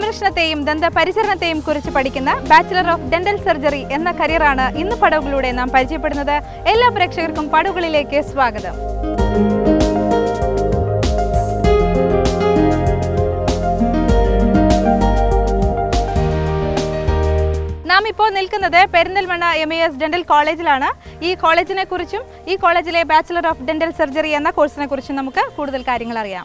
സംരക്ഷണത്തെയും ദന്ത പരിചരണത്തെയും കുറിച്ച് പഠിക്കുന്ന ബാച്ചിലർ ഓഫ് ഡെന്റൽ സർജറി എന്ന കരിയറാണ് ഇന്ന് പടവുകളിലൂടെ നാം പരിചയപ്പെടുന്നത് എല്ലാ പ്രേക്ഷകർക്കും പടവുകളിലേക്ക് സ്വാഗതം നാം ഇപ്പോൾ നിൽക്കുന്നത് Perinthalmanna M E S dental കോളേജിലാണ് ഈ കോളേജിനെ കുറിച്ചും ഈ കോളേജിലെ ബാച്ചിലർ ഓഫ് ഡെന്റൽ സർജറി എന്ന കോഴ്സിനെ കുറിച്ചും നമുക്ക് കൂടുതൽ കാര്യങ്ങൾ അറിയാം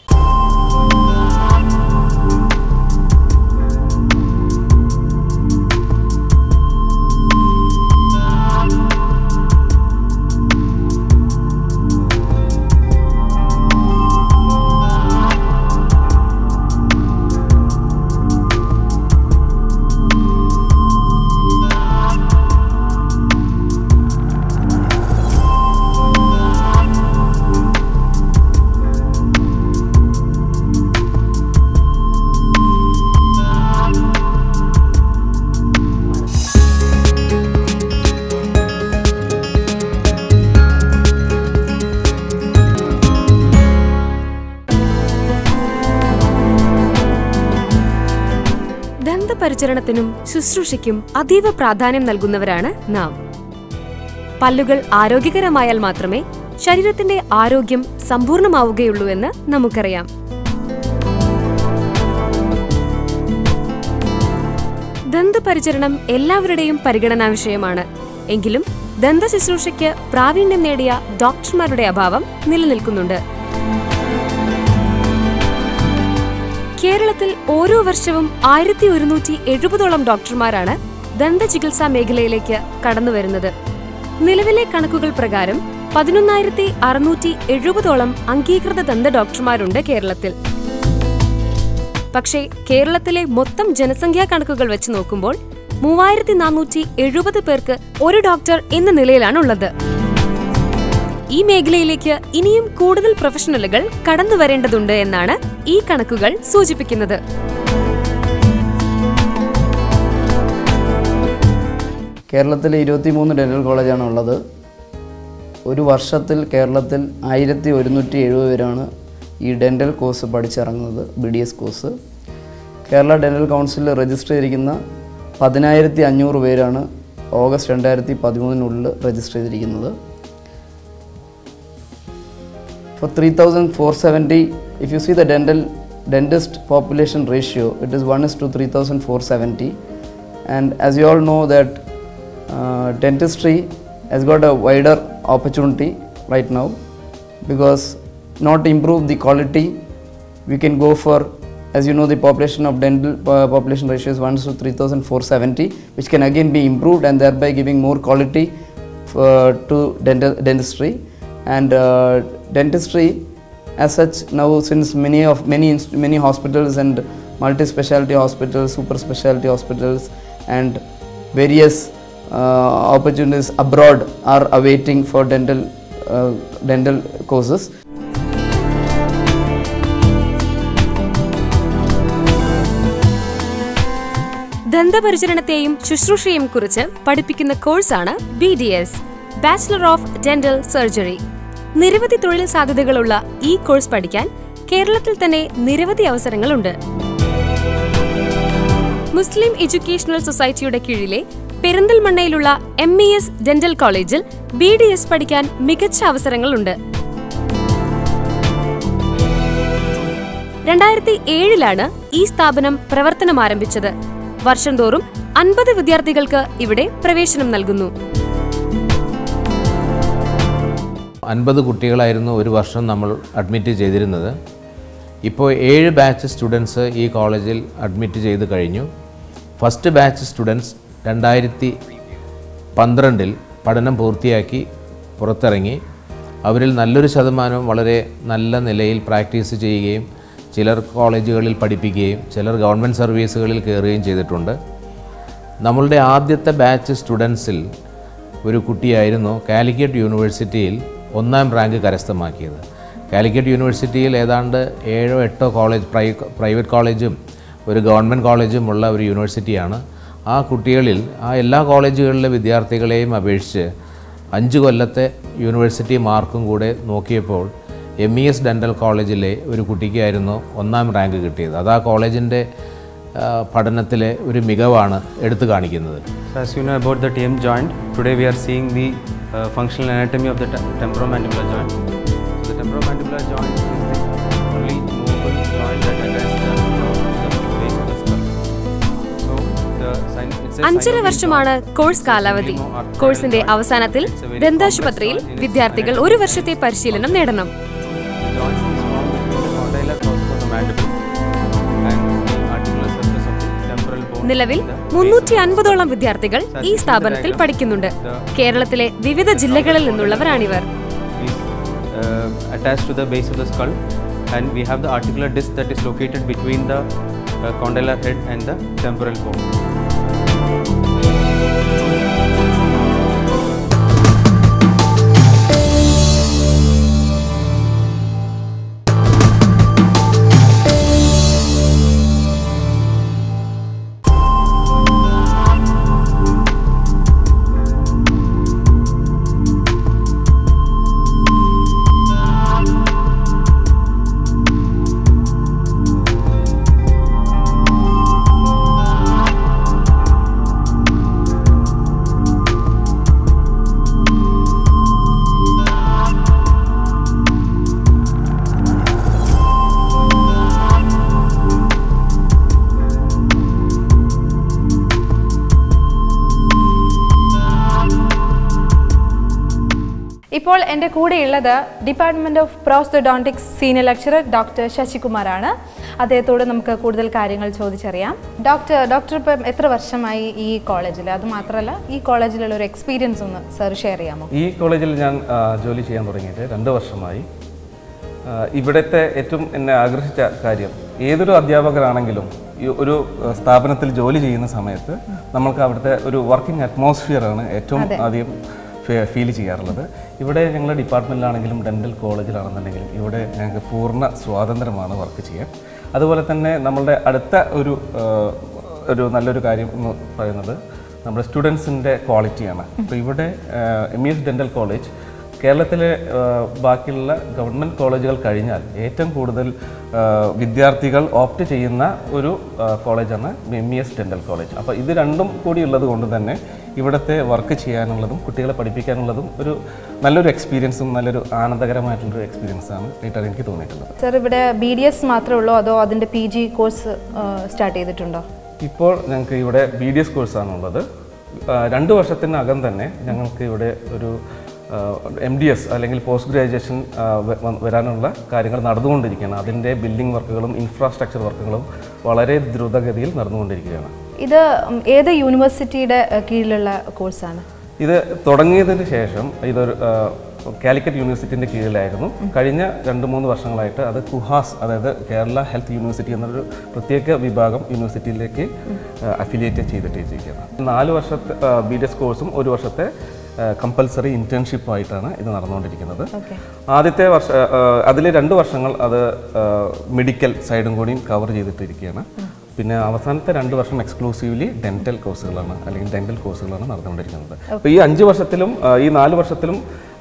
ദന്തപരിചരണത്തിനും ശുശ്രൂഷയ്ക്കും അതീവ പ്രാധാന്യം നൽകുന്നവരാണ് നാം പല്ലുകൾ ആരോഗ്യകരമായാൽ മാത്രമേ ശരീരത്തിന്റെ ആരോഗ്യം സമ്പൂർണ്ണമാവുകയുള്ളൂ എന്ന് നമുക്കറിയാം ദന്തപരിചരണം എല്ലാവരുടെയും പരിഗണനാ വിഷയമാണ് എങ്കിലും ദന്ത ശുശ്രൂഷയ്ക്ക് പ്രാവീണ്യം നേടിയ ഡോക്ടർമാരുടെ അഭാവം നിലനിൽക്കുന്നുണ്ട് കേരളത്തിൽ ഓരോ വർഷവും ആയിരത്തി ഒരുന്നൂറ്റി എഴുപതോളം ഡോക്ടർമാരാണ് ദന്തചികിത്സാ മേഖലയിലേക്ക് കടന്നുവരുന്നത് നിലവിലെ കണക്കുകൾ പ്രകാരം പതിനൊന്നായിരത്തി അറുന്നൂറ്റി എഴുപതോളം അംഗീകൃത ദന്ത ഡോക്ടർമാരുണ്ട് കേരളത്തിൽ പക്ഷേ കേരളത്തിലെ മൊത്തം ജനസംഖ്യാ കണക്കുകൾ വെച്ച് നോക്കുമ്പോൾ മൂവായിരത്തി നാനൂറ്റി എഴുപത് പേർക്ക് ഒരു ഡോക്ടർ എന്ന നിലയിലാണ് ഉള്ളത് ഈ മേഖലയിലേക്ക് ഇനിയും കൂടുതൽ പ്രൊഫഷണലുകൾ കടന്നു വരേണ്ടതുണ്ട് എന്നാണ് ഈ കണക്കുകൾ സൂചിപ്പിക്കുന്നത് കേരളത്തിൽ ഇരുപത്തിമൂന്ന് ഡെന്റൽ കോളേജാണ് ഉള്ളത് ഒരു വർഷത്തിൽ കേരളത്തിൽ ആയിരത്തി ഒരുന്നൂറ്റി എഴുപത് പേരാണ് ഈ ഡെന്റൽ കോഴ്സ് പഠിച്ചിറങ്ങുന്നത് B D S course Kerala dental കൗൺസിലിൽ രജിസ്റ്റർ ചെയ്തിരിക്കുന്ന പതിനായിരത്തി അഞ്ഞൂറ് പേരാണ് ഓഗസ്റ്റ് രണ്ടായിരത്തി പതിമൂന്നിനുള്ളിൽ രജിസ്റ്റർ ചെയ്തിരിക്കുന്നത് For 3,470, if you see the dental dentist population ratio, it is 1 is to 3,470. And as you all know that uh, dentistry has got a wider opportunity right now because not to improve the quality, we can go for as you know the population of dental uh, population ratio is 1 to 3470 which can again be improved and thereby giving more quality uh, to dental dentistry and uh, dentistry as such now since many of many inst- many hospitals and multi-specialty hospitals super specialty hospitals and various uh, opportunities abroad are awaiting for dental uh, dental courses ദന്തപരിചരണത്തെയും ശുശ്രൂഷയും കുറിച്ച് പഠിപ്പിക്കുന്ന കോഴ്സാണ് B D S bachelor of dental surgery നിരവധി തൊഴിൽ സാധ്യതകളുള്ള ഈ course പഠിക്കാൻ കേരളത്തിൽ തന്നെ നിരവധി അവസരങ്ങളുണ്ട് മുസ്ലിം എഡ്യൂക്കേഷണൽ സൊസൈറ്റിയുടെ കീഴിലെ പെരിന്തൽമണ്ണയിലുള്ള എം ഇ എസ് ഡെന്റൽ കോളേജിൽ ബി ഡി എസ് പഠിക്കാൻ മികച്ച അവസരങ്ങളുണ്ട് രണ്ടായിരത്തി ഏഴിലാണ് ഈ സ്ഥാപനം പ്രവർത്തനം ആരംഭിച്ചത് വർഷം തോറും അൻപത് വിദ്യാർത്ഥികൾക്ക് ഇവിടെ പ്രവേശനം നൽകുന്നു അൻപത് കുട്ടികളായിരുന്നു ഒരു വർഷം നമ്മൾ അഡ്മിറ്റ് ചെയ്തിരുന്നത് ഇപ്പോൾ ഏഴ് ബാച്ച് സ്റ്റുഡൻസ് ഈ കോളേജിൽ അഡ്മിറ്റ് ചെയ്ത് കഴിഞ്ഞു ഫസ്റ്റ് ബാച്ച് സ്റ്റുഡൻസ് രണ്ടായിരത്തി പന്ത്രണ്ടിൽ പഠനം പൂർത്തിയാക്കി പുറത്തിറങ്ങി അവരിൽ നല്ലൊരു ശതമാനം വളരെ നല്ല നിലയിൽ പ്രാക്ടീസ് ചെയ്യുകയും ചിലർ കോളേജുകളിൽ പഠിപ്പിക്കുകയും ചിലർ ഗവൺമെൻറ് സർവീസുകളിൽ കയറുകയും ചെയ്തിട്ടുണ്ട് നമ്മളുടെ ആദ്യത്തെ ബാച്ച് സ്റ്റുഡൻസിൽ ഒരു കുട്ടിയായിരുന്നു കാലിക്കറ്റ് യൂണിവേഴ്സിറ്റിയിൽ ഒന്നാം റാങ്ക് കരസ്ഥമാക്കിയത് കാലിക്കറ്റ് യൂണിവേഴ്സിറ്റിയിൽ ഏതാണ്ട് ഏഴോ എട്ടോ കോളേജ് പ്രൈ പ്രൈവറ്റ് കോളേജും ഒരു ഗവൺമെൻറ് കോളേജും ഉള്ള ഒരു യൂണിവേഴ്സിറ്റിയാണ് ആ കുട്ടികളിൽ ആ എല്ലാ കോളേജുകളിലെ വിദ്യാർത്ഥികളെയും അപേക്ഷിച്ച് അഞ്ച് കൊല്ലത്തെ യൂണിവേഴ്സിറ്റി മാർക്കും കൂടെ നോക്കിയപ്പോൾ എം ഇ എസ് ഡെൻ്റൽ കോളേജിലെ ഒരു കുട്ടിക്കായിരുന്നു ഒന്നാം റാങ്ക് കിട്ടിയത് അത് ആ കോളേജിൻ്റെ ആ, പഠനത്തിലെ ഒരു മികവാണ് എടുത്തു കാണിക്കുന്നത് So as you know about the TM joint, today we are seeing the uh, functional anatomy of the te- temporomandibular joint. So the temporomandibular joint is the only movable joint that attaches the, the base of the skull. So the sign, it's a അഞ്ചര synovial വർഷമാണ് joint. Course It's a കാലാവധി synovial കോഴ്സിന്റെ joint. അവസാനത്തിൽ It's a very ദന്താശുപത്രിയിൽ complex joint in its വിദ്യാർത്ഥികൾ anatomy. ഒരു വർഷത്തെ പരിശീലനം നേടണം The joint is formed between the condylar process of the mandible and the articular surface of the temporal bone. നിലവിൽ in the base മുന്നൂറ്റി of the അൻപതോളം വിദ്യാർത്ഥികൾ ഈ സ്ഥാപനത്തിൽ പഠിക്കുന്നുണ്ട് കേരളത്തിലെ വിവിധ ജില്ലകളിൽ നിന്നുള്ളവരാണിവർ is uh, attached to the base of the skull and we have the articular disc that is located between the uh, condylar head and the temporal bone. ഇപ്പോൾ എൻ്റെ കൂടെയുള്ളത് department of prosthodontics senior lecturer doctor ശശികുമാറാണ് അദ്ദേഹത്തോട് നമുക്ക് കൂടുതൽ കാര്യങ്ങൾ ചോദിച്ചറിയാം doctor doctor ഇപ്പം എത്ര വർഷമായി ഈ കോളേജിൽ അത് മാത്രമല്ല ഈ കോളേജിലുള്ള ഒരു എക്സ്പീരിയൻസ് ഒന്ന് സർ ഷെയർ ചെയ്യാമോ ഈ കോളേജിൽ ഞാൻ ആ, ജോലി ചെയ്യാൻ തുടങ്ങിയിട്ട് രണ്ട് വർഷമായി ആ, ഇവിടുത്തെ ഏറ്റവും എന്നെ ആകർഷിച്ച കാര്യം ഏതൊരു അധ്യാപകരാണെങ്കിലും ഈ ഒരു ആ, സ്ഥാപനത്തിൽ ജോലി ചെയ്യുന്ന സമയത്ത് നമ്മൾക്ക് അവിടുത്തെ ഒരു വർക്കിംഗ് അറ്റ്മോസ്ഫിയറാണ് ഏറ്റവും ആദ്യം ഫീൽ ചെയ്യാറുള്ളത് ഇവിടെ ഞങ്ങളുടെ ഡിപ്പാർട്ട്മെൻറ്റിലാണെങ്കിലും ഡെൻ്റൽ കോളേജിലാണെന്നുണ്ടെങ്കിലും ഇവിടെ ഞങ്ങൾക്ക് പൂർണ്ണ സ്വാതന്ത്ര്യമാണ് വർക്ക് ചെയ്യാൻ അതുപോലെ തന്നെ നമ്മളുടെ അടുത്ത ഒരു ആ, ഒരു നല്ലൊരു കാര്യം എന്ന് പറയുന്നത് നമ്മുടെ സ്റ്റുഡൻസിൻ്റെ ക്വാളിറ്റിയാണ് അപ്പോൾ ഇവിടെ M E S dental college കേരളത്തിലെ ആ, ബാക്കിയുള്ള ഗവൺമെൻറ് കോളേജുകൾ കഴിഞ്ഞാൽ ഏറ്റവും കൂടുതൽ ആ, വിദ്യാർത്ഥികൾ ഓപ്റ്റ് ചെയ്യുന്ന ഒരു ആ, കോളേജാണ് M E S dental college അപ്പോൾ ഇത് രണ്ടും കൂടി ഉള്ളത് കൊണ്ട് തന്നെ ഇവിടുത്തെ വർക്ക് ചെയ്യാനുള്ളതും കുട്ടികളെ പഠിപ്പിക്കാനുള്ളതും ഒരു നല്ലൊരു എക്സ്പീരിയൻസും നല്ലൊരു ആനന്ദകരമായിട്ടുള്ളൊരു എക്സ്പീരിയൻസാണ് ആയിട്ടാണ് എനിക്ക് തോന്നിയിട്ടുള്ളത് സർ ഇവിടെ ബി ഡി എസ് മാത്രമേ ഉള്ളൂ അതോ അതിൻ്റെ പി ജി കോഴ്സ് സ്റ്റാർട്ട് ചെയ്തിട്ടുണ്ടോ ഇപ്പോൾ ഞങ്ങൾക്ക് ഇവിടെ ബി ഡി എസ് കോഴ്സാണുള്ളത് ആ, രണ്ട് വർഷത്തിനകം തന്നെ ഞങ്ങൾക്ക് ഇവിടെ ഒരു എം ഡി എസ് അല്ലെങ്കിൽ പോസ്റ്റ് ഗ്രാജുവേഷൻ ആ, വ- വ- വരാനുള്ള കാര്യങ്ങൾ നടന്നുകൊണ്ടിരിക്കുകയാണ് അതിൻ്റെ ബിൽഡിംഗ് വർക്കുകളും ഇൻഫ്രാസ്ട്രക്ചർ വർക്കുകളും വളരെ ദ്രുതഗതിയിൽ നടന്നുകൊണ്ടിരിക്കുകയാണ് ഇത് ഉം, ഏത് യൂണിവേഴ്സിറ്റിയുടെ ഏഹ്, കീഴിലുള്ള കോഴ്സാണ് ഇത് തുടങ്ങിയതിന് ശേഷം ഇതൊരു ആ, കാലിക്കറ്റ് യൂണിവേഴ്സിറ്റിൻ്റെ കീഴിലായിരുന്നു കഴിഞ്ഞ രണ്ട് മൂന്ന് വർഷങ്ങളായിട്ട് അത് കുഹാസ് അതായത് കേരള ഹെൽത്ത് യൂണിവേഴ്സിറ്റി എന്നൊരു പ്രത്യേക വിഭാഗം യൂണിവേഴ്സിറ്റിയിലേക്ക് അഫിലിയേറ്റ് ചെയ്തിട്ടിരിക്കുകയാണ് നാല് വർഷത്തെ ബി ഡി എസ് കോഴ്സും ഒരു വർഷത്തെ കമ്പൽസറി ഇൻറ്റേൺഷിപ്പ് ആയിട്ടാണ് ഇത് നടന്നുകൊണ്ടിരിക്കുന്നത് ആദ്യത്തെ വർഷ അതിൽ രണ്ട് വർഷങ്ങൾ അത് മെഡിക്കൽ സൈഡും കൂടിയും കവർ ചെയ്തിട്ടിരിക്കുകയാണ് പിന്നെ അവസാനത്തെ രണ്ട് വർഷം എക്സ്ക്ലൂസീവ്ലി ഡെന്റൽ കോഴ്സുകളാണ് അല്ലെങ്കിൽ ഡെന്റൽ കോഴ്സുകളാണ് നടന്നുകൊണ്ടിരിക്കുന്നത് അപ്പോൾ ഈ അഞ്ച് വർഷത്തിലും ആ, ഈ നാല് വർഷത്തിലും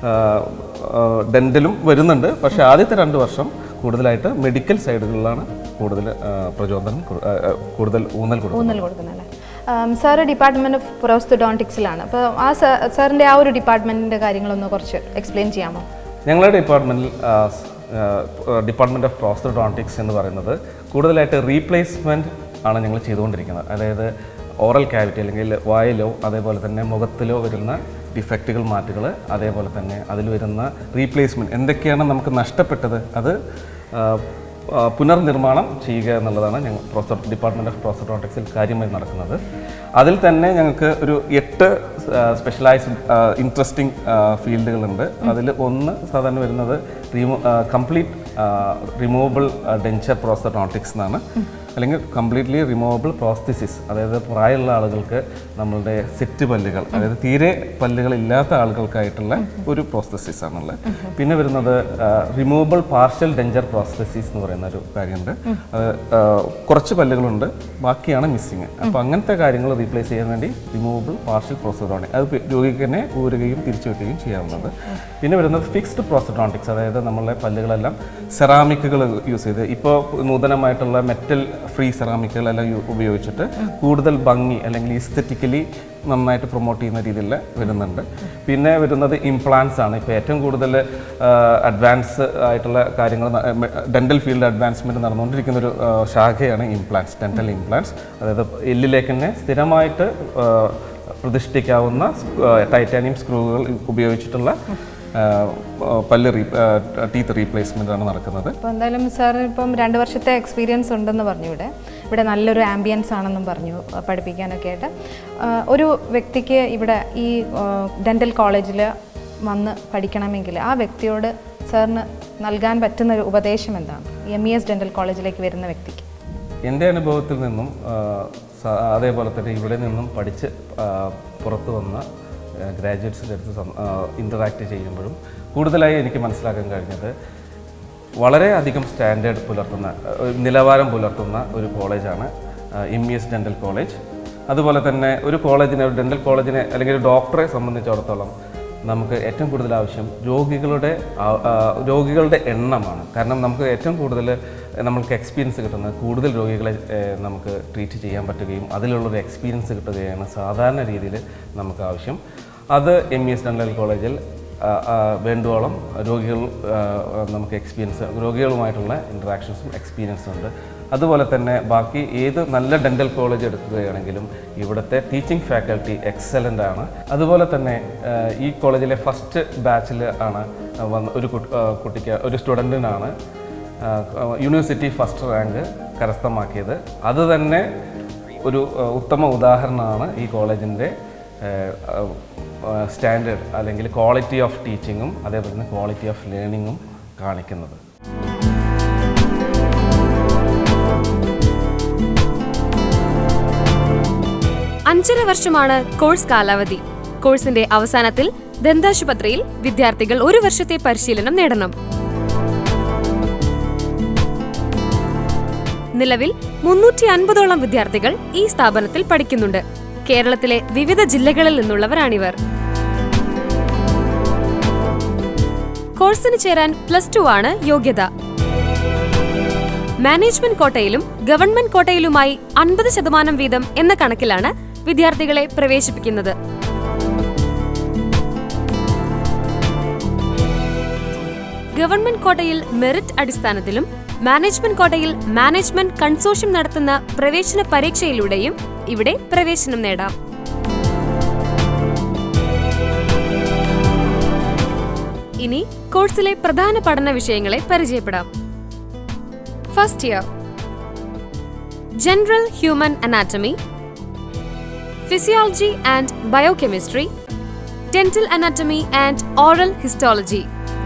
ഡെന്റലും വരുന്നുണ്ട് പക്ഷേ ആദ്യത്തെ രണ്ട് വർഷം കൂടുതലായിട്ട് മെഡിക്കൽ സൈഡുകളിലാണ് കൂടുതൽ ആ, പ്രചോദനം കൊ- ആ, ആ, കൂടുതൽ ഊന്നൽ കൊടുക്കുന്നത് ഊന്നൽ കൊടുക്കുന്നല്ലേ സാറ് ഡിപ്പാർട്ട്മെൻറ്റ് ഓഫ് പ്രോസ്തോഡോണ്ടിക്സിലാണ് അപ്പോൾ ആ സാറിൻ്റെ ആ ഒരു ഡിപ്പാർട്ട്മെൻറ്റിൻ്റെ കാര്യങ്ങളൊന്ന് കുറച്ച് എക്സ്പ്ലെയിൻ ചെയ്യാമോ ഞങ്ങളുടെ ഡിപ്പാർട്ട്മെൻറ്റിൽ ഡിപ്പാർട്ട്മെൻറ്റ് ഓഫ് പ്രോസ്റ്റോഡോണ്ടിക്സ് എന്ന് പറയുന്നത് കൂടുതലായിട്ട് റീപ്ലേസ്മെൻറ്റ് ആണ് ഞങ്ങൾ ചെയ്തുകൊണ്ടിരിക്കുന്നത് അതായത് ഓറൽ ക്യാവിറ്റി അല്ലെങ്കിൽ വായിലോ അതേപോലെ തന്നെ മുഖത്തിലോ വരുന്ന ഡിഫക്റ്റുകൾ മാറ്റുകൾ അതേപോലെ തന്നെ അതിൽ വരുന്ന റീപ്ലേസ്മെൻറ്റ് എന്തൊക്കെയാണ് നമുക്ക് നഷ്ടപ്പെട്ടത് അത് ആ, ആ, പുനർനിർമ്മാണം ചെയ്യുക എന്നുള്ളതാണ് ഞങ്ങൾ പ്രോസ ഡിപ്പാർട്ട്മെൻറ്റ് ഓഫ് പ്രോസ്റ്റോഡോണ്ടിക്സിൽ കാര്യമായി നടക്കുന്നത് അതിൽ തന്നെ ഞങ്ങൾക്ക് ഒരു എട്ട് സ്പെഷ്യലൈസ്ഡ് ഇൻട്രസ്റ്റിംഗ് ഫീൽഡുകളുണ്ട് അതിൽ ഒന്ന് സാധാരണ വരുന്നത് റിമൂ കംപ്ലീറ്റ് റിമൂവബിൾ ഡെഞ്ചർ പ്രോസ്റ്റോഡോണ്ടിക്സ് എന്നാണ് അല്ലെങ്കിൽ കംപ്ലീറ്റ്ലി റിമൂവബിൾ പ്രോസ്തിസിസ് അതായത് പ്രായമുള്ള ആളുകൾക്ക് നമ്മളുടെ സെറ്റ് പല്ലുകൾ അതായത് തീരെ പല്ലുകൾ ഇല്ലാത്ത ആളുകൾക്കായിട്ടുള്ള ഒരു പ്രോസ്തസിസ് ആണുള്ളത് പിന്നെ വരുന്നത് റിമൂവബിൾ പാർഷ്യൽ ഡെഞ്ചർ പ്രോസ്തസിസ് എന്ന് പറയുന്ന ഒരു കാര്യമുണ്ട് അത് ആ, കുറച്ച് പല്ലുകളുണ്ട് ബാക്കിയാണ് മിസ്സിങ് അപ്പോൾ അങ്ങനത്തെ കാര്യങ്ങൾ റീപ്ലേസ് ചെയ്യാൻ വേണ്ടി റിമൂവബിൾ പാർഷ്യൽ പ്രോസ്റ്റോഡോണിക് അത് പി- രോഗിക്ക് തന്നെ ഊരുകയും തിരിച്ചു വെക്കുകയും ചെയ്യാവുന്നത് പിന്നെ വരുന്നത് ഫിക്സ്ഡ് പ്രോസ്റ്റോഡോണ്ടിക്സ് അതായത് നമ്മളെ പല്ലുകളെല്ലാം സെറാമിക്കുകൾ യൂസ് ചെയ്ത് ഇപ്പോൾ നൂതനമായിട്ടുള്ള മെറ്റൽ ഫ്രീ സെറാമിക്കുകളെല്ലാം യു- ഉപയോഗിച്ചിട്ട് കൂടുതൽ ഭംഗി അല്ലെങ്കിൽ ഇസ്തറ്റിക്കലി നന്നായിട്ട് പ്രൊമോട്ട് ചെയ്യുന്ന രീതിയിൽ വരുന്നുണ്ട് പിന്നെ വരുന്നത് ഇംപ്ലാൻസ് ആണ് ഇപ്പോൾ ഏറ്റവും കൂടുതൽ അഡ്വാൻസ് ആയിട്ടുള്ള കാര്യങ്ങൾ ഡെൻ്റൽ ഫീൽഡ് അഡ്വാൻസ്മെൻറ്റ് നടന്നുകൊണ്ടിരിക്കുന്ന ഒരു ആ, ശാഖയാണ് ഇംപ്ലാൻസ് ഡെൻ്റൽ ഇംപ്ലാൻസ് അതായത് എല്ലിലേക്ക് തന്നെ സ്ഥിരമായിട്ട് ആ, പ്രതിഷ്ഠിക്കാവുന്ന ടൈറ്റാനിയം സ്ക്രൂകൾ ഉപയോഗിച്ചിട്ടുള്ള ആ, ആ, പല്ല് റീ ടീത്ത് റീപ്ലേസ്മെൻ്റ് ആണ് നടക്കുന്നത് അപ്പോൾ എന്തായാലും സാർ ഇപ്പം രണ്ട് വർഷത്തെ എക്സ്പീരിയൻസ് ഉണ്ടെന്ന് പറഞ്ഞു ഇവിടെ ഇവിടെ നല്ലൊരു ആംബിയൻസ് ആണെന്നും പറഞ്ഞു ആ, പഠിപ്പിക്കാനൊക്കെ ആയിട്ട് ആ, ഒരു വ്യക്തിക്ക് ഇവിടെ ഈ ഡെൻ്റൽ കോളേജിൽ വന്ന് പഠിക്കണമെങ്കിൽ ആ വ്യക്തിയോട് സാറിന് നൽകാൻ പറ്റുന്ന ഒരു ഉപദേശം എന്താണ് എം ഇ എസ് ഡെൻ്റൽ കോളേജിലേക്ക് വരുന്ന വ്യക്തിക്ക് എൻ്റെ അനുഭവത്തിൽ നിന്നും ആ, സ- അതേപോലെ തന്നെ ഇവിടെ നിന്നും പഠിച്ച് ആ, പുറത്തു വന്ന ഗ്രാജുവേറ്റ്സിൻ്റെ അടുത്ത് ഇൻ്ററാക്ട് ചെയ്യുമ്പോഴും കൂടുതലായി എനിക്ക് മനസ്സിലാക്കാൻ കഴിഞ്ഞത് വളരെയധികം സ്റ്റാൻഡേർഡ് പുലർത്തുന്ന ഒരു നിലവാരം പുലർത്തുന്ന ഒരു കോളേജാണ് M E S dental college അതുപോലെ തന്നെ ഒരു കോളേജിനെ ഒരു ഡെൻ്റൽ കോളേജിനെ അല്ലെങ്കിൽ ഒരു ഡോക്ടറെ സംബന്ധിച്ചിടത്തോളം നമുക്ക് ഏറ്റവും കൂടുതൽ ആവശ്യം രോഗികളുടെ ആ- ആ, രോഗികളുടെ എണ്ണമാണ് കാരണം നമുക്ക് ഏറ്റവും കൂടുതൽ നമുക്ക് എക്സ്പീരിയൻസ് കിട്ടുന്നത് കൂടുതൽ രോഗികളെ ഏഹ്, നമുക്ക് ട്രീറ്റ് ചെയ്യാൻ പറ്റുകയും അതിലുള്ളൊരു എക്സ്പീരിയൻസ് കിട്ടുകയാണ് സാധാരണ രീതിയിൽ നമുക്ക് ആവശ്യം അത് എം ഇ എസ് ഡെൻ്റൽ കോളേജിൽ ആ, ആ, വേണ്ടുവോളം രോഗികൾ ആ, നമുക്ക് എക്സ്പീരിയൻസ് രോഗികളുമായിട്ടുള്ള ഇൻട്രാക്ഷൻസും എക്സ്പീരിയൻസും ഉണ്ട് അതുപോലെ തന്നെ ബാക്കി ഏത് നല്ല ഡെൻ്റൽ കോളേജ് എടുക്കുകയാണെങ്കിലും ഇവിടുത്തെ ടീച്ചിങ് ഫാക്കൽറ്റി എക്സലൻ്റ് ആണ് അതുപോലെ തന്നെ ആ, ഈ കോളേജിലെ ഫസ്റ്റ് ബാച്ചിൽ ആണ് വന്ന് ഒരു കുട്ടി- ആ, കുട്ടിക്ക് ഒരു സ്റ്റുഡൻറ്റിനാണ് യൂണിവേഴ്സിറ്റി ഫസ്റ്റ് റാങ്ക് കരസ്ഥമാക്കിയത് അത് തന്നെ ഒരു ആ, ഉത്തമ ഉദാഹരണമാണ് ഈ കോളേജിൻ്റെ സ്റ്റാൻഡേർഡ് അല്ലെങ്കിൽ ക്വാളിറ്റി ഓഫ് ടീച്ചിങ്ങും അതേപോലെ തന്നെ ക്വാളിറ്റി ഓഫ് ലേണിങ്ങും കാണിക്കുന്നത് അഞ്ചര വർഷമാണ് കോഴ്സ് കാലാവധി കോഴ്സിന്റെ അവസാനത്തിൽ ദന്താശുപത്രിയിൽ വിദ്യാർത്ഥികൾ ഒരു വർഷത്തെ പരിശീലനം നേടണം നിലവിൽ മുന്നൂറ്റി അൻപതോളം വിദ്യാർത്ഥികൾ ഈ സ്ഥാപനത്തിൽ പഠിക്കുന്നുണ്ട് കേരളത്തിലെ വിവിധ ജില്ലകളിൽ നിന്നുള്ളവരാണിവർ കോഴ്സിന് ചേരാൻ പ്ലസ് ടു ആണ് യോഗ്യത മാനേജ്മെന്റ് കോട്ടയിലും ഗവൺമെന്റ് കോട്ടയിലുമായി അൻപത് ശതമാനം വീതം എന്ന കണക്കിലാണ് വിദ്യാർത്ഥികളെ പ്രവേശിപ്പിക്കുന്നത് ഗവൺമെന്റ് കോട്ടയിൽ മെറിറ്റ് അടിസ്ഥാനത്തിലും മാനേജ്മെന്റ് കോട്ടയിൽ മാനേജ്മെന്റ് കൺസോഷ്യം നടത്തുന്ന പ്രവേശന പരീക്ഷയിലൂടെയും ഇവിടെ പ്രവേശനം നേടാം ഇനി കോഴ്സിലെ പ്രധാന പഠന വിഷയങ്ങളെ പരിചയപ്പെടാം first year general human anatomy physiology and biochemistry dental anatomy and oral histology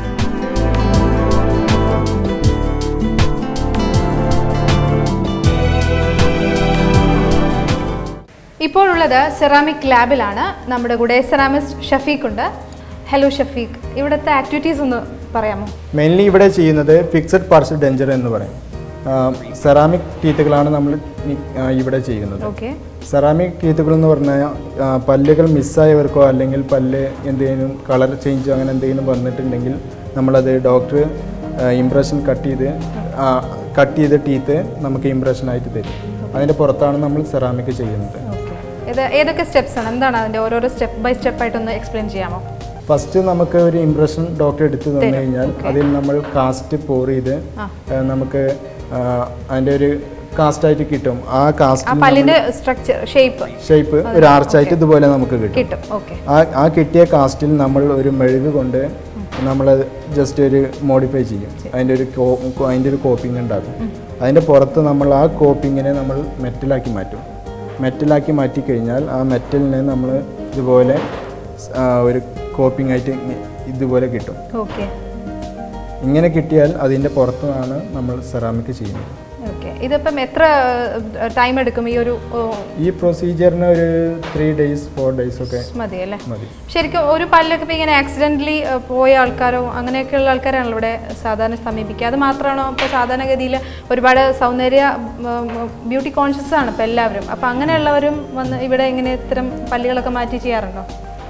ഇപ്പോഴുള്ളത് സെറാമിക് ലാബിലാണ് നമ്മുടെ കൂടെ സെറാമിസ്റ്റ് ഷഫീഖ് ഉണ്ട് ഹലോ ഷഫീഖ് ഇവിടുത്തെ ആക്ടിവിറ്റീസ് ഒന്ന് പറയാമോ മെയിൻലി ഇവിടെ ചെയ്യുന്നത് ഫിക്സഡ് പാർഷ്യൽ ഡെഞ്ചർ എന്ന് പറയും സെറാമിക് ടീത്തുകളാണ് നമ്മൾ ഈ- ആ, ഇവിടെ ചെയ്യുന്നത് ഓക്കെ സെറാമിക് ടീത്തുകൾ എന്ന് പറഞ്ഞാൽ ആ, പല്ലുകൾ മിസ്സായവർക്കോ അല്ലെങ്കിൽ പല്ല് എന്തെങ്കിലും കളർ ചേഞ്ച് അങ്ങനെ എന്തെങ്കിലും വന്നിട്ടുണ്ടെങ്കിൽ നമ്മളത് ഡോക്ടർ ഇംപ്രഷൻ കട്ട് ചെയ്ത് കട്ട് ചെയ്ത ടീത്ത് നമുക്ക് ഇംപ്രഷൻ ആയിട്ട് തരും അതിൻ്റെ പുറത്താണ് നമ്മൾ സെറാമിക് ചെയ്യുന്നത് ഓക്കെ ഇത് ഏതൊക്കെ സ്റ്റെപ്സ് ആണ് എന്താണ് അതിൻ്റെ ഓരോരോ സ്റ്റെപ്പ് ബൈ സ്റ്റെപ്പ് ആയിട്ടൊന്ന് എക്സ്പ്ലെയിൻ ചെയ്യാമോ ഫസ്റ്റ് നമുക്ക് ഒരു ഇംപ്രഷൻ ഡോക്ടർ എടുത്ത് തന്നു കഴിഞ്ഞാൽ അതിൽ നമ്മൾ കാസ്റ്റ് പോർ ചെയ്ത് ഏഹ്, നമുക്ക് ആ, അതിൻ്റെ ഒരു കാസ്റ്റ് ആയിട്ട് കിട്ടും ആ ആ കാസ്റ്റ് പല്ലിന്റെ സ്ട്രക്ചർ ഷേപ്പ് ഷേപ്പ് ഒരു ആർച്ചായിട്ട് ഇതുപോലെ നമുക്ക് കിട്ടും കിട്ടും ഓക്കെ ആ ആ കിട്ടിയ കാസ്റ്റിൽ നമ്മൾ ഒരു മെഴുക് കൊണ്ട് നമ്മൾ ജസ്റ്റ് ഒരു മോഡിഫൈ ചെയ്യും അതിൻ്റെ ഒരു കോ അതിൻ്റെ ഒരു കോപ്പിംഗ് ഉണ്ടാക്കും അതിൻ്റെ പുറത്ത് നമ്മൾ ആ കോപ്പിങ്ങിനെ നമ്മൾ മെറ്റലാക്കി മാറ്റും മെറ്റലാക്കി മാറ്റി കഴിഞ്ഞാൽ ആ മെറ്റലിനെ നമ്മൾ ഇതുപോലെ സ്- ആ, ഒരു കോപ്പിംഗ് ആയിട്ട് ഇങ്ങ- ഇതുപോലെ കിട്ടും ഓക്കെ ഇങ്ങനെ കിട്ടിയാൽ അതിൻ്റെ പുറത്താണ് നമ്മൾ സെറാമിക് ചെയ്യുന്നത് ഓക്കെ ഇതിപ്പം എത്ര ടൈം എടുക്കും ഈ ഒരു ഓ, ഈ പ്രൊസീജിയറിന് ഒരു ത്രീ ഡേയ്സ് ഫോർ ഡേയ്സ് ഒക്കെ മതി അല്ലേ മതി ശരിക്കും ഒരു പല്ലൊക്കെ ഇപ്പം ഇങ്ങനെ ആക്സിഡൻ്റലി പോയ ആൾക്കാരോ അങ്ങനെയൊക്കെയുള്ള ആൾക്കാരാണല്ലോ ഇവിടെ സാധാരണ സമീപിക്കുക അത് മാത്രമാണോ ഇപ്പോൾ സാധാരണഗതിയിൽ ഒരുപാട് സൗന്ദര്യ ബ്യൂട്ടി കോൺഷ്യസ് ആണ് ഇപ്പോൾ എല്ലാവരും അപ്പോൾ അങ്ങനെയുള്ളവരും വന്ന് ഇവിടെ ഇങ്ങനെ ഇത്തരം പല്ലുകളൊക്കെ മാറ്റി ചെയ്യാറുണ്ടോ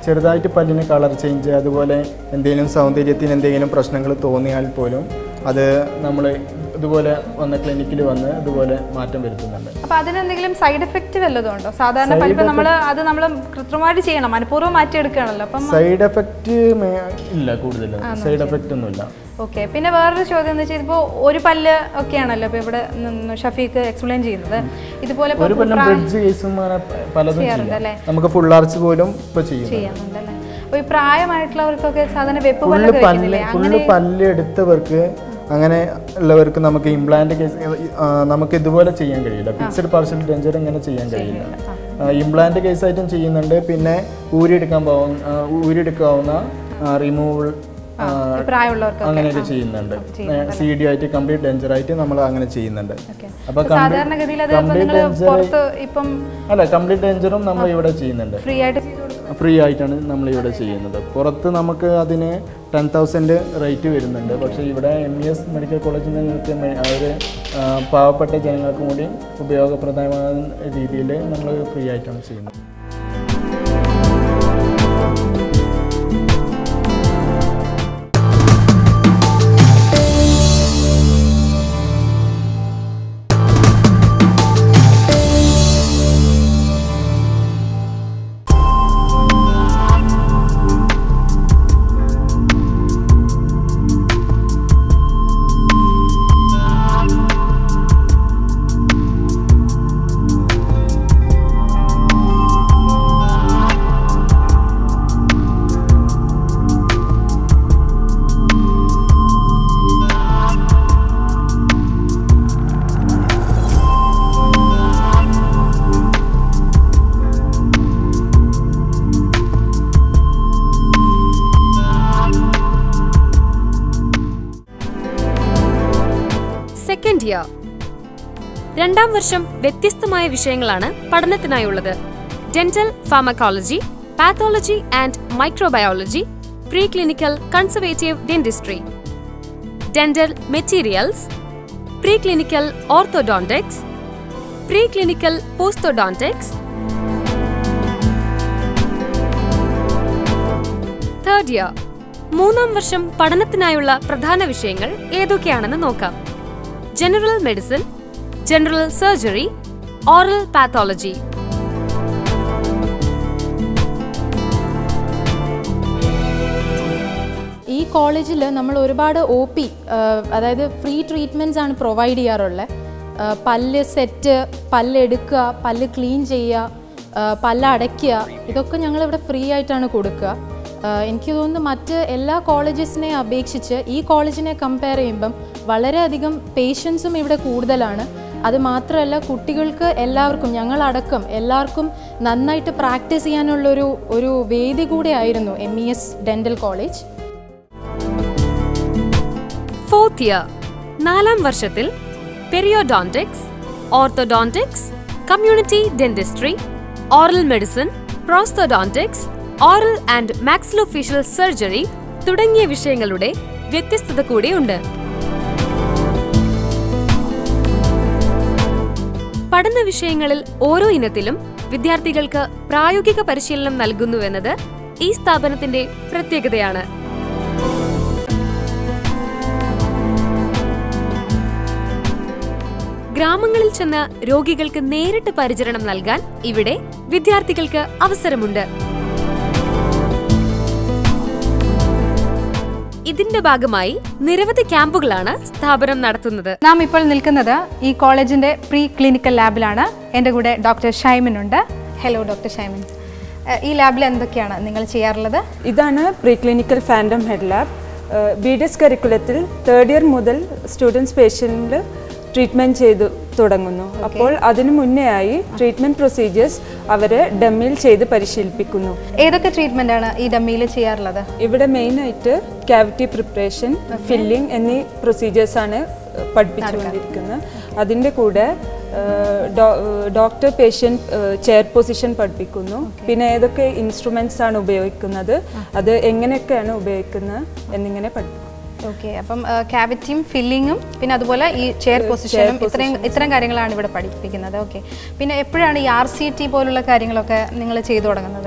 ചെറുതായിട്ട് പല്ലിന് കളർ ചേഞ്ച് അതുപോലെ എന്തെങ്കിലും സൗന്ദര്യത്തിന് എന്തെങ്കിലും പ്രശ്നങ്ങൾ തോന്നിയാൽ പോലും അത് നമ്മൾ ഇതുപോലെ വന്ന് ക്ലിനിക്കിൽ വന്ന് ഇതുപോലെ മാറ്റം വരുത്തുന്നുണ്ട് അപ്പൊ അതിനെന്തെങ്കിലും സൈഡ് എഫക്റ്റ് വല്ലതും ഉണ്ടോ സാധാരണ പല്ലിപ്പോ നമ്മൾ അത് നമ്മൾ കൃത്രിമമായിട്ട് ചെയ്യണം മനഃപൂർവ്വം മാറ്റിയെടുക്കുകയാണല്ലോ അപ്പം സൈഡ് എഫക്റ്റ് ഇല്ല കൂടുതൽ സൈഡ് എഫക്റ്റ് ഒന്നുമില്ല ഓക്കെ പിന്നെ വേറൊരു ചോദ്യം എന്ന് വെച്ചാൽ ഇപ്പോൾ ഒരു പല്ല് ഒക്കെയാണല്ലോ ഇപ്പോൾ ഇവിടെ നിന്ന് ഷഫീഖ് എക്സ്പ്ലെയിൻ ചെയ്യുന്നത് ഇതുപോലെ ഇപ്പൊ ഒരു കൊല്ലം പ്രായ- ബ്രിഡ്ജ് കേസും അങ്ങനെ പലതും ചെയ്യാറുണ്ട് ചെയ്യാം അല്ലേ? നമുക്ക് ഫുൾ ആർച്ച് പോലും ഇപ്പോൾ ചെയ്യും ചെയ്യാറുണ്ടല്ലേ അപ്പോൾ ഈ പ്രായമായിട്ടുള്ളവർക്കൊക്കെ സാധാരണ വെപ്പ് ഫുള്ള് പല്ലൊക്കെ പല്ല് വെക്കുന്നില്ലേ ഫുള്ള് അങ്ങനെ പല്ല് എടുത്തവർക്ക് അങ്ങനെ ഉള്ളവർക്ക് നമുക്ക് ഇംപ്ലാന്റ് കേസ് ആ, നമുക്ക് ഇതുപോലെ ചെയ്യാൻ കഴിയില്ല ഫിക്സഡ് പാർഷ്യൽ ഡെഞ്ചർ ഇങ്ങനെ ചെയ്യാൻ കഴിയില്ല ഇംപ്ലാന്റ് കേസായിട്ടും ചെയ്യുന്നുണ്ട് പിന്നെ ഊരിയെടുക്കാൻ പോകുന്ന ഊരിയെടുക്കാവുന്ന റിമൂവൽ പ്രായമുള്ളവർക്ക് അങ്ങനെയൊക്കെ ചെയ്യുന്നുണ്ട് സി ഡി ആയിട്ട് കംപ്ലീറ്റ് ഡെഞ്ചർ ആയിട്ട് നമ്മൾ അങ്ങനെ ചെയ്യുന്നുണ്ട് അപ്പൊ സാധാരണഗതിയിൽ അത് കംപ്ലീറ്റ് നിങ്ങൾ ഡെഞ്ചർ പുറത്ത് ഇപ്പം അല്ല കംപ്ലീറ്റ് ഡെഞ്ചറും നമ്മൾ ഇവിടെ ചെയ്യുന്നുണ്ട് ഫ്രീ ആയിട്ട് ചെയ്ത് കൊടുക്കും ഫ്രീ ആയിട്ടാണ് നമ്മൾ ഇവിടെ ചെയ്യുന്നത് പുറത്ത് നമുക്ക് അതിന് ടെൻ തൗസൻഡ് റേറ്റ് വരുന്നുണ്ട് പക്ഷേ ഇവിടെ എം ഇ എസ് മെഡിക്കൽ കോളേജിൽ നിന്നൊക്കെ അവർ പാവപ്പെട്ട ജനങ്ങൾക്കും കൂടി ഉപയോഗപ്രദമാകുന്ന രീതിയിൽ നമ്മൾ ഫ്രീ ആയിട്ടാണ് ചെയ്യുന്നത് സെക്കൻഡ് ഇയർ രണ്ടാം വർഷം വ്യത്യസ്തമായ വിഷയങ്ങളാണ് പഠനത്തിനായുള്ളത് dental pharmacology pathology and microbiology pre clinical conservative dentistry dental materials pre clinical orthodontics pre clinical prosthodontics third year മൂന്നാം വർഷം പഠനത്തിനായുള്ള പ്രധാന വിഷയങ്ങൾ ഏതൊക്കെയാണെന്ന് നോക്കാം general medicine general surgery oral pathology ഈ കോളേജിൽ നമ്മൾ ഒരുപാട് ഒ പി അതായത് ഫ്രീ ട്രീറ്റ്മെൻറ്റ്സ് ആണ് പ്രൊവൈഡ് ചെയ്യാറുള്ളത് ആ, പല്ല് സെറ്റ് പല്ല് എടുക്കുക പല്ല് ക്ലീൻ ചെയ്യുക ആ, പല്ല് അടയ്ക്കുക ഇതൊക്കെ ഞങ്ങളിവിടെ ഫ്രീ ആയിട്ടാണ് കൊടുക്കുക ആ, എനിക്ക് തോന്നുന്നു മറ്റ് എല്ലാ കോളേജസിനെ അപേക്ഷിച്ച് ഈ കോളേജിനെ കമ്പയർ ചെയ്യുമ്പം വളരെയധികം പേഷ്യൻസും ഇവിടെ കൂടുതലാണ് അത് മാത്രമല്ല കുട്ടികൾക്ക് എല്ലാവർക്കും ഞങ്ങളടക്കം എല്ലാവർക്കും നന്നായിട്ട് പ്രാക്ടീസ് ചെയ്യാനുള്ളൊരു ഒരു വേദി കൂടെ ആയിരുന്നു M E S dental college fourth year നാലാം വർഷത്തിൽ periodontics orthodontics community dentistry oral medicine prosthodontics oral and maxillofacial surgery തുടങ്ങിയ വിഷയങ്ങളുടെ വ്യത്യസ്തത കൂടിയുണ്ട് പഠന വിഷയങ്ങളിൽ ഓരോ ഇനത്തിലും വിദ്യാർത്ഥികൾക്ക് പ്രായോഗിക പരിശീലനം നൽകുന്നുവെന്നത് ഈ സ്ഥാപനത്തിന്റെ പ്രത്യേകതയാണ് ഗ്രാമങ്ങളിൽ ചെന്ന് രോഗികൾക്ക് നേരിട്ട് പരിചരണം നൽകാൻ ഇവിടെ വിദ്യാർത്ഥികൾക്ക് അവസരമുണ്ട് ഇതിന്റെ ഭാഗമായി നിരവധി ക്യാമ്പുകളാണ് സ്ഥാപനം നടത്തുന്നത് നാം ഇപ്പോൾ നിൽക്കുന്നത് ഈ കോളേജിന്റെ പ്രീ ക്ലിനിക്കൽ ലാബിലാണ് എൻ്റെ കൂടെ ഡോക്ടർ ഷൈമിൻ ഉണ്ട് ഹലോ ഡോക്ടർ ഷൈമിൻ ഏഹ് ഈ ലാബിൽ എന്തൊക്കെയാണ് നിങ്ങൾ ചെയ്യാറുള്ളത് ഇതാണ് pre clinical phantom head lab B D S കരിക്കുലത്തിൽ തേർഡ് ഇയർ മുതൽ സ്റ്റുഡൻസ് പേഷ്യൻറ്റിൽ ട്രീറ്റ്മെൻറ്റ് ചെയ്തു തുടങ്ങുന്നു അപ്പോൾ അതിനു മുന്നേ ആയി ട്രീറ്റ്മെൻറ്റ് പ്രൊസീജിയേഴ്സ് അവരെ ഡമ്മിൽ ചെയ്ത് പരിശീലിപ്പിക്കുന്നു ഏതൊക്കെ ട്രീറ്റ്മെൻ്റ് ആണ് ഈ ഡമ്മിയിൽ ചെയ്യാറുള്ളത് ഇവിടെ മെയിനായിട്ട് ക്യാവിറ്റി പ്രിപ്പറേഷൻ ഫില്ലിംഗ് എന്നീ പ്രൊസീജിയേഴ്സാണ് പഠിപ്പിച്ചുകൊണ്ടിരിക്കുന്നത് അതിൻ്റെ കൂടെ ഡോക്ടർ പേഷ്യൻ്റ് ചെയർ പൊസിഷൻ പഠിപ്പിക്കുന്നു പിന്നെ ഏതൊക്കെ ഇൻസ്ട്രുമെൻറ്റ്സ് ആണ് ഉപയോഗിക്കുന്നത് അത് എങ്ങനെയൊക്കെയാണ് ഉപയോഗിക്കുന്നത് എന്നിങ്ങനെ പഠിപ്പിക്കും ഓക്കെ അപ്പം ക്യാവിറ്റിയും ഫില്ലിങ്ങും പിന്നെ അതുപോലെ ഈ ചെയർ പൊസിഷനും ഇത്രയും ഇത്തരം കാര്യങ്ങളാണ് ഇവിടെ പഠിപ്പിക്കുന്നത് ഓക്കെ പിന്നെ എപ്പോഴാണ് ഈ ആർ സി ടി പോലുള്ള കാര്യങ്ങളൊക്കെ നിങ്ങൾ ചെയ്തു തുടങ്ങുന്നത്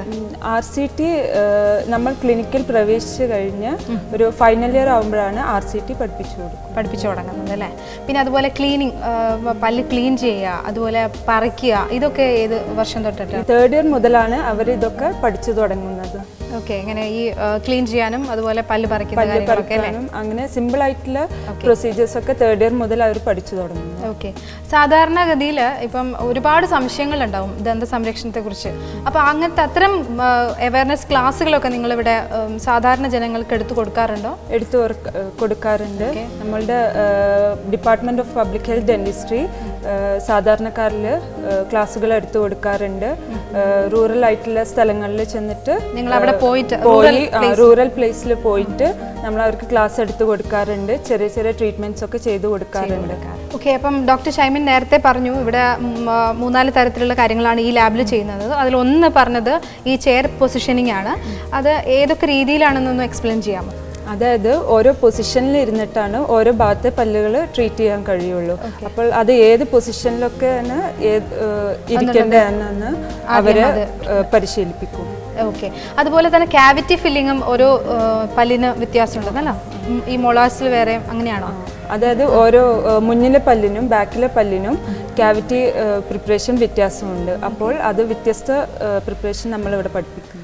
ആർ സി ടി നമ്മൾ ക്ലിനിക്കിൽ പ്രവേശിച്ച് കഴിഞ്ഞ് ഒരു ഫൈനൽ ഇയർ ആകുമ്പോഴാണ് ആർ സി ടി പഠിപ്പിച്ചു കൊടുക്കും പഠിപ്പിച്ചു തുടങ്ങുന്നത് അല്ലേ പിന്നെ അതുപോലെ ക്ലീനിങ് പല്ല് ക്ലീൻ ചെയ്യുക അതുപോലെ പറിക്കുക ഇതൊക്കെ ഏത് വർഷം തൊട്ടിട്ട് തേർഡ് ഇയർ മുതലാണ് അവർ ഇതൊക്കെ പഠിച്ചു തുടങ്ങുന്നത് ഓക്കെ ഇങ്ങനെ ഈ ക്ലീൻ ചെയ്യാനും അതുപോലെ പല്ല് പറിക്കുന്ന പല്ല് കാര്യങ്ങളൊക്കെ അല്ലേ പറിക്കാനും അങ്ങനെ സിമ്പിൾ ആയിട്ടുള്ള പ്രൊസീജിയേഴ്സ് ഒക്കെ തേർഡ് ഇയർ മുതൽ അവർ പഠിച്ചു തുടങ്ങുന്നു ഓക്കെ സാധാരണഗതിയിൽ ഇപ്പം ഒരുപാട് സംശയങ്ങളുണ്ടാവും ദന്ത സംരക്ഷണത്തെക്കുറിച്ച് അപ്പോൾ അങ്ങനത്തെ അത്തരം അവയർനെസ് ക്ലാസ്സുകളൊക്കെ നിങ്ങളിവിടെ ഉം, സാധാരണ ജനങ്ങൾക്ക് എടുത്തു കൊടുക്കാറുണ്ടോ എടുത്തു കൊടുക്ക- ഏഹ് കൊടുക്കാറുണ്ട് നമ്മളുടെ department of public health dentistry സാധാരണക്കാരിൽ ക്ലാസ്സുകൾ എടുത്തു കൊടുക്കാറുണ്ട് റൂറൽ ആയിട്ടുള്ള സ്ഥലങ്ങളിൽ ചെന്നിട്ട് നിങ്ങൾ അവിടെ പോയിട്ട് പോയി റൂറൽ പ്ലേസിൽ പോയിട്ട് നമ്മൾ അവർക്ക് ക്ലാസ് എടുത്തു കൊടുക്കാറുണ്ട് ചെറിയ ചെറിയ ട്രീറ്റ്മെന്റ്സ് ഒക്കെ ചെയ്തു കൊടുക്കാറുണ്ട് ഓക്കെ അപ്പം ഡോക്ടർ ഷൈമിൻ നേരത്തെ പറഞ്ഞു ഇവിടെ ഉം, ആ, മൂന്നാല് തരത്തിലുള്ള കാര്യങ്ങളാണ് ഈ ലാബിൽ ചെയ്യുന്നത് അതിലൊന്ന് പറഞ്ഞത് ഈ ചെയർ പൊസിഷനിങ് ആണ് അത് ഏതൊക്കെ രീതിയിലാണെന്നൊന്ന് എക്സ്പ്ലെയിൻ ചെയ്യാമോ അതായത് ഓരോ പൊസിഷനിൽ ഇരുന്നിട്ടാണ് ഓരോ ഭാഗത്തെ പല്ലുകൾ ട്രീറ്റ് ചെയ്യാൻ കഴിയുള്ളൂ അപ്പോൾ അത് ഏത് പൊസിഷനിലൊക്കെയാണ് ഏത് ഏഹ്, ഇരിക്കേണ്ടതെന്ന് അവര് ഏഹ്, പരിശീലിപ്പിക്കും ഓക്കെ അതുപോലെ തന്നെ ക്യാവിറ്റി ഫില്ലിങ്ങും ഓരോ ആ, പല്ലിന് വ്യത്യാസമുണ്ടെന്നല്ലോ ഉം, ഈ മൊളാസിൽ വേറെ അങ്ങനെയാണോ അതായത് ഓരോ ഏഹ്, മുന്നിലെ പല്ലിനും ബാക്കിലെ പല്ലിനും ക്യാവിറ്റി പ്രിപ്പറേഷൻ വ്യത്യാസമുണ്ട് അപ്പോൾ അത് വ്യത്യസ്ത പ്രിപ്പറേഷൻ നമ്മളിവിടെ പഠിപ്പിക്കും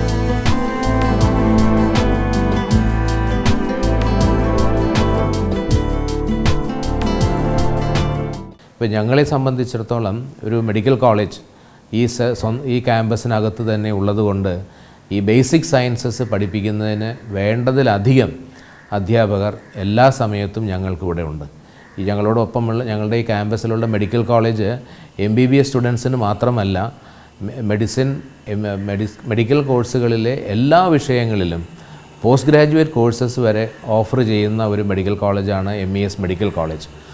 ഇപ്പോൾ ഞങ്ങളെ സംബന്ധിച്ചിടത്തോളം ഒരു മെഡിക്കൽ കോളേജ് ഈ സ സ്വ- ഈ ക്യാമ്പസിനകത്ത് തന്നെ ഉള്ളതുകൊണ്ട് ഈ ബേസിക് സയൻസസ് പഠിപ്പിക്കുന്നതിന് വേണ്ടതിലധികം അധ്യാപകർ എല്ലാ സമയത്തും ഞങ്ങൾക്കിവിടെ ഉണ്ട് ഈ ഞങ്ങളോടൊപ്പമുള്ള ഞങ്ങളുടെ ഈ ക്യാമ്പസിലുള്ള medical college M B B S സ്റ്റുഡൻസിന് മാത്രമല്ല മെ- മെഡിസിൻ എം- മെഡിസ് മെഡിക്കൽ കോഴ്സുകളിലെ എല്ലാ വിഷയങ്ങളിലും പോസ്റ്റ് ഗ്രാജുവേറ്റ് കോഴ്സസ് വരെ ഓഫർ ചെയ്യുന്ന ഒരു മെഡിക്കൽ കോളേജാണ് M E S medical college